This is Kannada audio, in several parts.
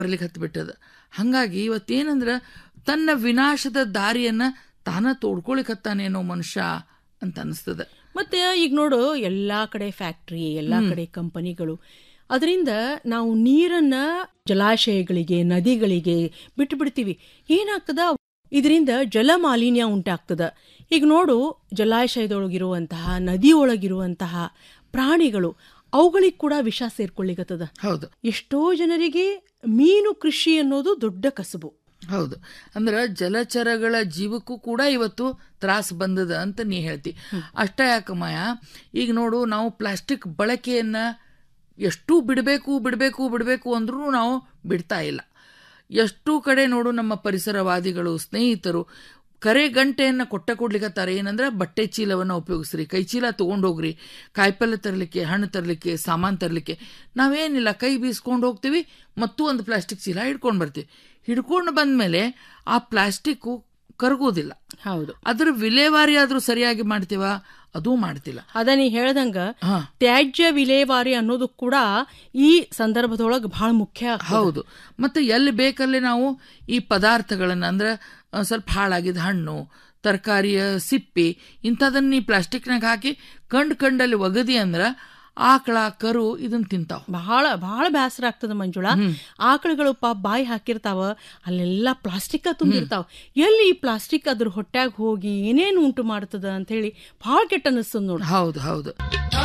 ಬರ್ಲಿಕ್ಕೆ ಹತ್ಬಿಟ್ಟದ ಹಂಗಾಗಿ ಇವತ್ತೇನಂದ್ರ ತನ್ನ ವಿನಾಶದ ದಾರಿಯನ್ನ ತಾನ ತೋಡ್ಕೊಳಿಕತ್ತಾನೇನೋ ಮನುಷ್ಯ ಅಂತ ಅನಿಸ್ತದ ಮತ್ತೆ ಈಗ ನೋಡು ಎಲ್ಲಾ ಕಡೆ ಫ್ಯಾಕ್ಟ್ರಿ ಎಲ್ಲಾ ಕಡೆ ಕಂಪನಿಗಳು ಅದರಿಂದ ನಾವು ನೀರನ್ನ ಜಲಾಶಯಗಳಿಗೆ ನದಿಗಳಿಗೆ ಬಿಟ್ಟು ಬಿಡ್ತೀವಿ ಏನಾಗ್ತದ ಇದರಿಂದ ಜಲ ಮಾಲಿನ್ಯ ಉಂಟಾಗ್ತದ ಈಗ ನೋಡು ಜಲಾಶಯದೊಳಗಿರುವಂತಹ ನದಿಯೊಳಗಿರುವಂತಹ ಪ್ರಾಣಿಗಳು ಅವುಗಳಿಗೆ ಕೂಡ ವಿಷ ಸೇರ್ಕೊಳ್ಳಿಗತ್ತದ ಹೌದು ಎಷ್ಟೋ ಜನರಿಗೆ ಮೀನು ಕೃಷಿ ಅನ್ನೋದು ದೊಡ್ಡ ಕಸುಬು ಹೌದು ಅಂದ್ರ ಜಲಚರಗಳ ಜೀವಕ್ಕೂ ಕೂಡ ಇವತ್ತು ತ್ರಾಸ ಬಂದದ ಅಂತ ನೀ ಹೇಳ್ತಿ ಅಷ್ಟ ಯಾಕಮ್ಮಯ ಈಗ ನೋಡು ನಾವು ಪ್ಲಾಸ್ಟಿಕ್ ಬಳಕೆಯನ್ನ ಎಷ್ಟು ಬಿಡಬೇಕು ಬಿಡಬೇಕು ಬಿಡಬೇಕು ಅಂದ್ರೂ ನಾವು ಬಿಡ್ತಾ ಇಲ್ಲ ಎಷ್ಟು ಕಡೆ ನೋಡು ನಮ್ಮ ಪರಿಸರವಾದಿಗಳು ಸ್ನೇಹಿತರು ಕರೆ ಗಂಟೆಯನ್ನು ಕೊಟ್ಟ ಕೊಡ್ಲಿಕ್ಕತ್ತಾರೆ ಏನಂದ್ರೆ ಬಟ್ಟೆ ಚೀಲವನ್ನು ಉಪಯೋಗಿಸ್ರಿ ಕೈ ಚೀಲ ತೊಗೊಂಡೋಗ್ರಿ ಕಾಯಿಪಲ್ಲೆ ತರಲಿಕ್ಕೆ ಹಣ್ಣು ತರಲಿಕ್ಕೆ ಸಾಮಾನು ತರಲಿಕ್ಕೆ ನಾವೇನಿಲ್ಲ ಕೈ ಬೀಸ್ಕೊಂಡು ಹೋಗ್ತೀವಿ ಮತ್ತು ಒಂದು ಪ್ಲಾಸ್ಟಿಕ್ ಚೀಲ ಹಿಡ್ಕೊಂಡು ಬರ್ತೀವಿ ಹಿಡ್ಕೊಂಡು ಬಂದ್ಮೇಲೆ ಆ ಪ್ಲಾಸ್ಟಿಕ್ಕು ಕರಗೋದಿಲ್ಲ ಹೌದು ಅದ್ರ ವಿಲೇವಾರಿ ಆದ್ರೂ ಸರಿಯಾಗಿ ಮಾಡ್ತೀವ ಅದೂ ಮಾಡ್ತಿಲ್ಲ ಅದ ನೀ ಹೇಳ್ದಂಗ ಹಾ ತ್ಯಾಜ್ಯ ವಿಲೇವಾರಿ ಅನ್ನೋದು ಕೂಡ ಈ ಸಂದರ್ಭದೊಳಗೆ ಬಹಳ ಮುಖ್ಯ ಆಗ್ತದೆ. ಹೌದು ಮತ್ತೆ ಎಲ್ಲಿ ಬೇಕಲ್ಲಿ ನಾವು ಈ ಪದಾರ್ಥಗಳನ್ನ ಅಂದ್ರೆ ಆ, ಸ್ವಲ್ಪ ಹಾಳಾಗಿದ್ದ ಹಣ್ಣು ತರಕಾರಿಯ ಸಿಪ್ಪಿ ಇಂಥದನ್ನ ಈ ಪ್ಲಾಸ್ಟಿಕ್ನಾಗ ಹಾಕಿ ಕಂಡ್ ಕಂಡಲ್ಲಿ ಒಗದಿ ಅಂದ್ರ ಆಕಳ ಕರು ಇದನ್ನ ತಿಂತಾವ ಬಹಳ ಬಹಳ ಬೇಸರ ಆಗ್ತದ ಮಂಜುಳಾ ಆಕಳುಗಳು ಪಾಪ ಬಾಯಿ ಹಾಕಿರ್ತಾವ ಅಲ್ಲೆಲ್ಲ ಪ್ಲಾಸ್ಟಿಕ್ ತುಂಬಿರ್ತಾವ ಎಲ್ಲಿ ಈ ಪ್ಲಾಸ್ಟಿಕ್ ಅದ್ರ ಹೊಟ್ಯಾಗ ಹೋಗಿ ಏನೇನು ಉಂಟು ಮಾಡ್ತದ ಅಂತ ಹೇಳಿ ಬಹಳ ಕೆಟ್ಟ ಅನಿಸ್ತದ ನೋಡು ಹೌದು ಹೌದು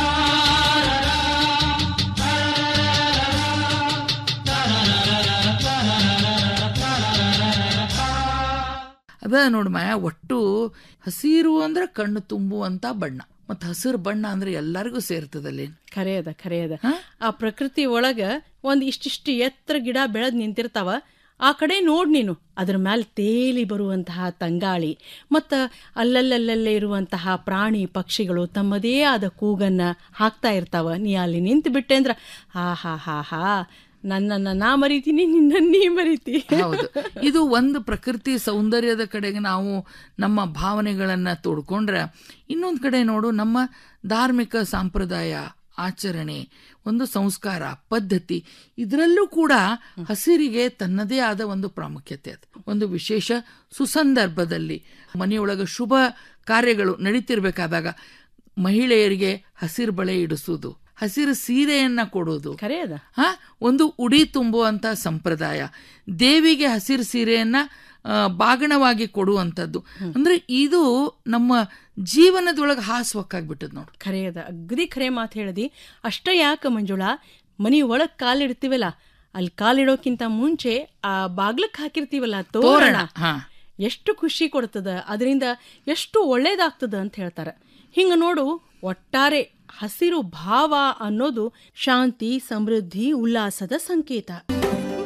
ಅದ ನೋಡ್ ಮಾಯ ಒಟ್ಟು ಹಸಿರು ಅಂದ್ರೆ ಕಣ್ಣು ತುಂಬುವಂತ ಬಣ್ಣ ಮತ್ತ ಹಸಿರು ಬಣ್ಣ ಅಂದ್ರೆ ಎಲ್ಲರಿಗೂ ಸೇರ್ತದಲ್ಲಿ ಖರೆ ಅದ ಖರೆ ಅದ ಆ ಪ್ರಕೃತಿ ಒಳಗ ಒಂದ್ ಇಷ್ಟಿಷ್ಟು ಎತ್ತರ ಗಿಡ ಬೆಳೆದ್ ನಿಂತಿರ್ತಾವ ಆ ಕಡೆ ನೋಡ್ ನೀನು ಅದ್ರ ಮ್ಯಾಲ ತೇಲಿ ಬರುವಂತಹ ತಂಗಾಳಿ ಮತ್ತ ಅಲ್ಲಲ್ಲಲ್ಲಲ್ಲೇ ಇರುವಂತಹ ಪ್ರಾಣಿ ಪಕ್ಷಿಗಳು ತಮ್ಮದೇ ಆದ ಕೂಗನ್ನ ಹಾಕ್ತಾ ಇರ್ತಾವ ನೀ ಅಲ್ಲಿ ನಿಂತು ಬಿಟ್ಟೆ ಅಂದ್ರ ಹಾ ಹಾ ಹಾ ಹಾ ನನ್ನನ್ನ ನಾ ಮರಿತೀನಿ ನಿನ್ನ ನೀ ಮರಿತಿ ಹೌದು ಇದು ಒಂದು ಪ್ರಕೃತಿ ಸೌಂದರ್ಯದ ಕಡೆಗೆ ನಾವು ನಮ್ಮ ಭಾವನೆಗಳನ್ನ ತೋಡ್ಕೊಂಡ್ರೆ ಇನ್ನೊಂದು ಕಡೆ ನೋಡು ನಮ್ಮ ಧಾರ್ಮಿಕ ಸಂಪ್ರದಾಯ ಆಚರಣೆ ಒಂದು ಸಂಸ್ಕಾರ ಪದ್ಧತಿ ಇದರಲ್ಲೂ ಕೂಡ ಹಸಿರಿಗೆ ತನ್ನದೇ ಆದ ಒಂದು ಪ್ರಾಮುಖ್ಯತೆ ಅದು ಒಂದು ವಿಶೇಷ ಸುಸಂದರ್ಭದಲ್ಲಿ ಮನೆಯೊಳಗ ಶುಭ ಕಾರ್ಯಗಳು ನಡೀತಿರ್ಬೇಕಾದಾಗ ಮಹಿಳೆಯರಿಗೆ ಹಸಿರು ಬಳೆ ಇಡಿಸೋದು ಹಸಿರು ಸೀರೆಯನ್ನ ಕೊಡೋದು ಖರೆ ಅದ ಹ ಒಂದು ಉಡಿ ತುಂಬುವಂತ ಸಂಪ್ರದಾಯ ದೇವಿಗೆ ಹಸಿರು ಸೀರೆಯನ್ನ ಆ, ಬಾಗಣವಾಗಿ ಕೊಡುವಂಥದ್ದು ಅಂದ್ರೆ ಇದು ನಮ್ಮ ಜೀವನದೊಳಗೆ ಹಾಸುವಕ್ಕಾಗ್ಬಿಟ್ಟದ್ ನೋಡು ಖರೆ ಅದ ಅಗದಿ ಖರೆ ಮಾತು ಹೇಳ್ದಿ ಅಷ್ಟ ಯಾಕ ಮಂಜುಳಾ ಮನಿ ಒಳಗ್ ಕಾಲಿಡ್ತೀವಲ್ಲ ಅಲ್ಲಿ ಕಾಲಿಡೋಕ್ಕಿಂತ ಮುಂಚೆ ಆ ಬಾಗ್ಲಕ್ ಹಾಕಿರ್ತೀವಲ್ಲ ತೋರಣ ಹಾ ಎಷ್ಟು ಖುಷಿ ಕೊಡ್ತದ ಅದರಿಂದ ಎಷ್ಟು ಒಳ್ಳೇದಾಗ್ತದ ಅಂತ ಹೇಳ್ತಾರ ಹಿಂಗ ನೋಡು ಒಟ್ಟಾರೆ ಹಸಿರು ಭಾವ ಅನ್ನೋದು ಶಾಂತಿ ಸಮೃದ್ಧಿ ಉಲ್ಲಾಸದ ಸಂಕೇತ